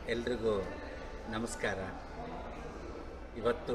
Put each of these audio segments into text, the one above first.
ಎಲ್ರಿಗೂ ನಮಸ್ಕಾರ ಇವತ್ತು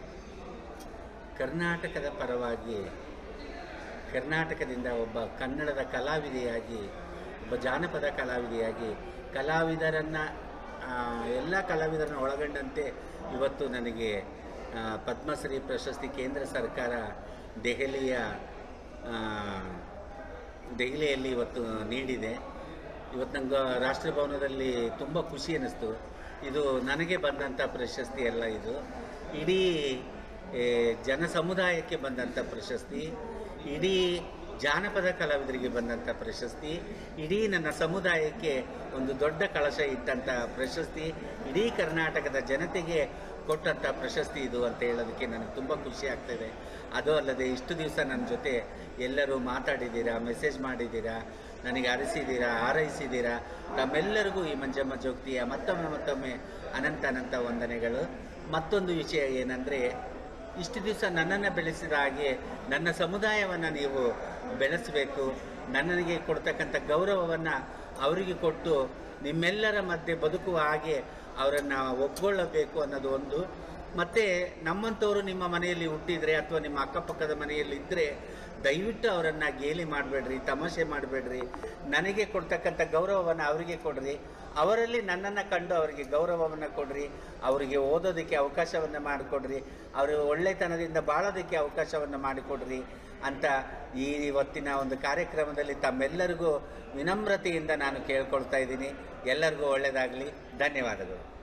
ಕರ್ನಾಟಕದ ಪರವಾಗಿ ಕರ್ನಾಟಕದಿಂದ ಒಬ್ಬ ಕನ್ನಡದ ಕಲಾವಿದೆಯಾಗಿ ಒಬ್ಬ ಜಾನಪದ ಕಲಾವಿದೆಯಾಗಿ ಕಲಾವಿದರನ್ನು ಎಲ್ಲ ಕಲಾವಿದರನ್ನು ಒಳಗೊಂಡಂತೆ ಇವತ್ತು ನನಗೆ ಆ, ಪದ್ಮಶ್ರೀ ಪ್ರಶಸ್ತಿ ಕೇಂದ್ರ ಸರ್ಕಾರ ದೆಹಲಿಯ ಆ, ದೆಹಲಿಯಲ್ಲಿ ಇವತ್ತು ನೀಡಿದೆ ಇವತ್ತು ನಂಗೆ ರಾಷ್ಟ್ರಭವನದಲ್ಲಿ ತುಂಬ ಖುಷಿ ಅನ್ನಿಸ್ತು ಇದು ನನಗೆ ಬಂದಂಥ ಪ್ರಶಸ್ತಿ ಅಲ್ಲ ಇದು ಇಡೀ ಏ, ಜನ ಸಮುದಾಯಕ್ಕೆ ಬಂದಂಥ ಪ್ರಶಸ್ತಿ ಇಡೀ ಜಾನಪದ ಕಲಾವಿದರಿಗೆ ಬಂದಂಥ ಪ್ರಶಸ್ತಿ ಇಡೀ ನನ್ನ ಸಮುದಾಯಕ್ಕೆ ಒಂದು ದೊಡ್ಡ ಕಳಶ ಇಟ್ಟಂಥ ಪ್ರಶಸ್ತಿ ಇಡೀ ಕರ್ನಾಟಕದ ಜನತೆಗೆ ಕೊಟ್ಟಂಥ ಪ್ರಶಸ್ತಿ ಇದು ಅಂತ ಹೇಳೋದಕ್ಕೆ ನನಗೆ ತುಂಬ ಖುಷಿ ಆಗ್ತದೆ ಅದು ಅಲ್ಲದೆ ಇಷ್ಟು ದಿವಸ ನನ್ನ ಜೊತೆ ಎಲ್ಲರೂ ಮಾತಾಡಿದ್ದೀರಾ ಮೆಸೇಜ್ ಮಾಡಿದ್ದೀರಾ ನನಗೆ ಅರಸಿದ್ದೀರಾ ಹಾರೈಸಿದ್ದೀರಾ ತಮ್ಮೆಲ್ಲರಿಗೂ ಈ ಮಂಜಮ್ಮ ಜೋಗ್ತಿಯ ಮತ್ತೊಮ್ಮೆ ಮತ್ತೊಮ್ಮೆ ಅನಂತ ಅನಂತ ವಂದನೆಗಳು ಮತ್ತೊಂದು ವಿಷಯ ಏನಂದರೆ ಇಷ್ಟು ದಿವಸ ನನ್ನನ್ನು ಬೆಳೆಸಿದ ಹಾಗೆ ನನ್ನ ಸಮುದಾಯವನ್ನು ನೀವು ಬೆಳೆಸಬೇಕು ನನಗೆ ಕೊಡ್ತಕ್ಕಂಥ ಗೌರವವನ್ನು ಅವರಿಗೆ ಕೊಟ್ಟು ನಿಮ್ಮೆಲ್ಲರ ಮಧ್ಯೆ ಬದುಕುವ ಹಾಗೆ ಅವರನ್ನು ಒಪ್ಕೊಳ್ಳಬೇಕು ಅನ್ನೋದು ಒಂದು ಮತ್ತು ನಮ್ಮಂಥವರು ನಿಮ್ಮ ಮನೆಯಲ್ಲಿ ಹುಟ್ಟಿದರೆ ಅಥವಾ ನಿಮ್ಮ ಅಕ್ಕಪಕ್ಕದ ಮನೆಯಲ್ಲಿ ಇದ್ದರೆ ದಯವಿಟ್ಟು ಅವರನ್ನು ಗೇಲಿ ಮಾಡಬೇಡ್ರಿ ತಮಾಷೆ ಮಾಡಬೇಡ್ರಿ ನನಗೆ ಕೊಡ್ತಕ್ಕಂಥ ಗೌರವವನ್ನು ಅವರಿಗೆ ಕೊಡ್ರಿ ಅವರಲ್ಲಿ ನನ್ನನ್ನು ಕಂಡು ಅವರಿಗೆ ಗೌರವವನ್ನು ಕೊಡ್ರಿ ಅವರಿಗೆ ಓದೋದಕ್ಕೆ ಅವಕಾಶವನ್ನು ಮಾಡಿಕೊಡ್ರಿ ಅವರು ಒಳ್ಳೆತನದಿಂದ ಬಾಳೋದಕ್ಕೆ ಅವಕಾಶವನ್ನು ಮಾಡಿಕೊಡ್ರಿ ಅಂತ ಈ ಇವತ್ತಿನ ಒಂದು ಕಾರ್ಯಕ್ರಮದಲ್ಲಿ ತಮ್ಮೆಲ್ಲರಿಗೂ ವಿನಮ್ರತೆಯಿಂದ ನಾನು ಕೇಳ್ಕೊಳ್ತಾ ಇದ್ದೀನಿ ಎಲ್ಲರಿಗೂ ಒಳ್ಳೆಯದಾಗಲಿ ಧನ್ಯವಾದಗಳು